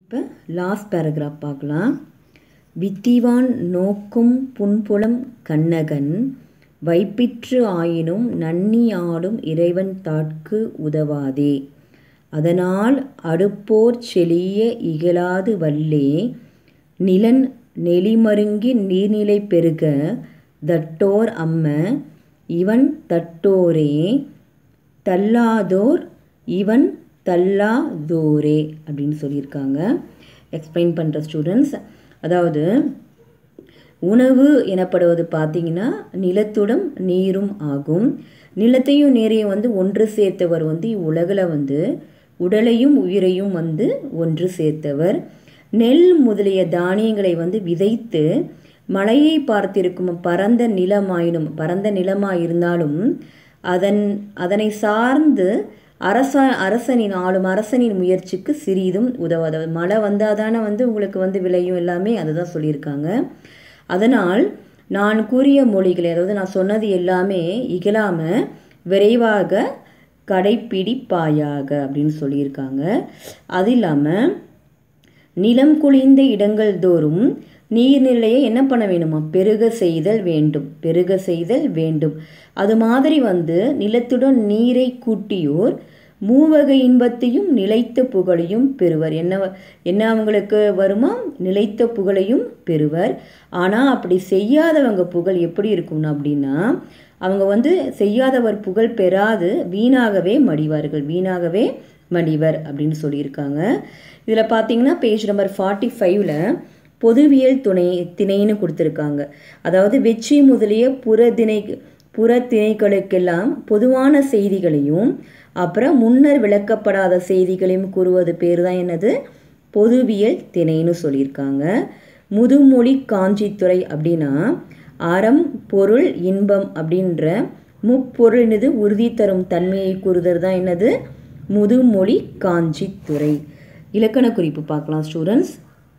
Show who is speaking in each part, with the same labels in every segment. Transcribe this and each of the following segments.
Speaker 1: இப்போ last paragraph பார்க்கலாம் வித்திவான் நோக்கும் புன்புலம் கண்ணகன் வைப்பிற்று ஆயினும் நன்னி ஆடும் இறைவன் தாட்கு உதவாதே அதனால் அடுப்போர் செழிய இகழாது வல்லே நிலன் நெளிமருங்கி நீர்நிலை பெருக தட்டோர் அம்ம இவன் தட்டோரே தள்ளாதோர் இவன் தள்ளாதோரே அப்படின்னு சொல்லியிருக்காங்க எக்ஸ்பிளைன் பண்ணுற ஸ்டூடெண்ட்ஸ் அதாவது உணவு எனப்படுவது பார்த்தீங்கன்னா நிலத்துடன் நீரும் ஆகும் நிலத்தையும் நீரையும் வந்து ஒன்று சேர்த்தவர் வந்து இவ்வுலகில் வந்து உடலையும் உயிரையும் வந்து ஒன்று சேர்த்தவர் நெல் முதலிய தானியங்களை வந்து விதைத்து மழையை பார்த்திருக்கும் பரந்த நிலமாயினும் பரந்த நிலமாயிருந்தாலும் அதன் அதனை சார்ந்து அரச அரசனின் ஆளும் அரசனின் முயற்சிக்கு சிறிதும் உதவாத மழை வந்தால் தானே வந்து உங்களுக்கு வந்து விளையும் எல்லாமே அதுதான் சொல்லியிருக்காங்க அதனால் நான் கூறிய மொழிகளை அதாவது நான் சொன்னது எல்லாமே இகழாமல் விரைவாக கடைப்பிடிப்பாயாக அப்படின்னு சொல்லியிருக்காங்க அது இல்லாமல் நிலம் குளிந்த இடங்கள் தோறும் நீர்நிலையை என்ன பண்ண வேணுமா பெருக செய்தல் வேண்டும் பெருக செய்தல் வேண்டும் அது மாதிரி வந்து நிலத்துடன் நீரை கூட்டியோர் மூவகை இன்பத்தையும் நிலைத்த புகழையும் பெறுவர் என்ன என்ன அவங்களுக்கு வருமா நிலைத்த புகழையும் பெறுவர் ஆனால் அப்படி செய்யாதவங்க புகழ் எப்படி இருக்கும்னா அப்படின்னா அவங்க வந்து செய்யாதவர் புகழ் பெறாது வீணாகவே மடிவார்கள் வீணாகவே மடிவர் அப்படின்னு சொல்லியிருக்காங்க இதில் பார்த்தீங்கன்னா பேஜ் நம்பர் ஃபார்ட்டி ஃபைவ்ல பொதுவியல் துணை திணைன்னு கொடுத்துருக்காங்க அதாவது வெற்றி முதலிய புறதிணை புற திணைகளுக்கெல்லாம் பொதுவான செய்திகளையும் அப்புறம் முன்னர் விளக்கப்படாத செய்திகளையும் கூறுவது பேர் தான் என்னது பொதுவியல் திணைன்னு சொல்லியிருக்காங்க முதுமொழி காஞ்சித்துறை அப்படின்னா அறம் பொருள் இன்பம் அப்படின்ற முப்பொருள்னது உறுதி தரும் தன்மையை கூறுதல் தான் என்னது முதுமொழி காஞ்சித்துறை இலக்கண குறிப்பு பார்க்கலாம் ஸ்டூடெண்ட்ஸ்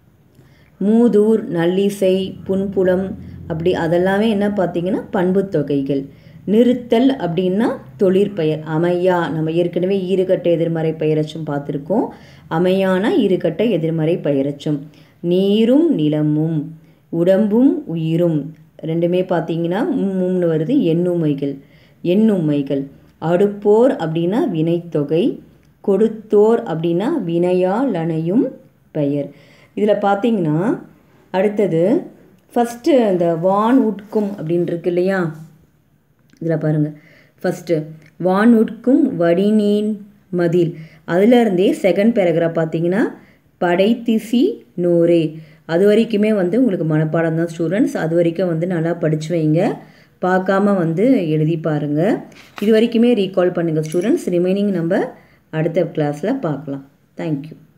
Speaker 1: மூதூர் நல்லிசை புன்புலம் அப்படி அதெல்லாமே என்ன பார்த்தீங்கன்னா பண்பு தொகைகள் நிறுத்தல் அப்படின்னா தொழிற்பெயர் அமையா நம்ம ஏற்கனவே ஈறுகட்ட எதிர்மறை பெயரச்சும் பார்த்துருக்கோம் அமையான ஈறுகட்ட எதிர்மறை பெயரச்சும் நீரும் நிலமும் உடம்பும் உயிரும் ரெண்டுமே பார்த்தீங்கன்னா மும்னு வருது எண்ணுமைகள் எண்ணுமைகள் அடுப்போர் அப்படின்னா வினைத்தொகை கொடுத்தோர் அப்படின்னா வினையாலனையும் பெயர் இதில் பார்த்தீங்கன்னா அடுத்தது ஃபஸ்ட்டு இந்த வான் உட்கும் அப்படின்னு இருக்கு இல்லையா இதில் பாருங்கள் ஃபஸ்ட்டு வான் உட்கும் வடிநீன் மதில் அதுலேருந்தே செகண்ட் பேராகிராஃப் பார்த்தீங்கன்னா படைத்திசி நூறே அது வரைக்குமே வந்து உங்களுக்கு மனப்பாடம் தான் ஸ்டூடெண்ட்ஸ் அது வரைக்கும் வந்து நல்லா படித்து வைங்க பார்க்காம வந்து எழுதி பாருங்கள் இது வரைக்குமே ரீகால் பண்ணுங்கள் ஸ்டூடெண்ட்ஸ் ரிமைனிங் நம்ம அடுத்த கிளாஸில் பார்க்கலாம் தேங்க்யூ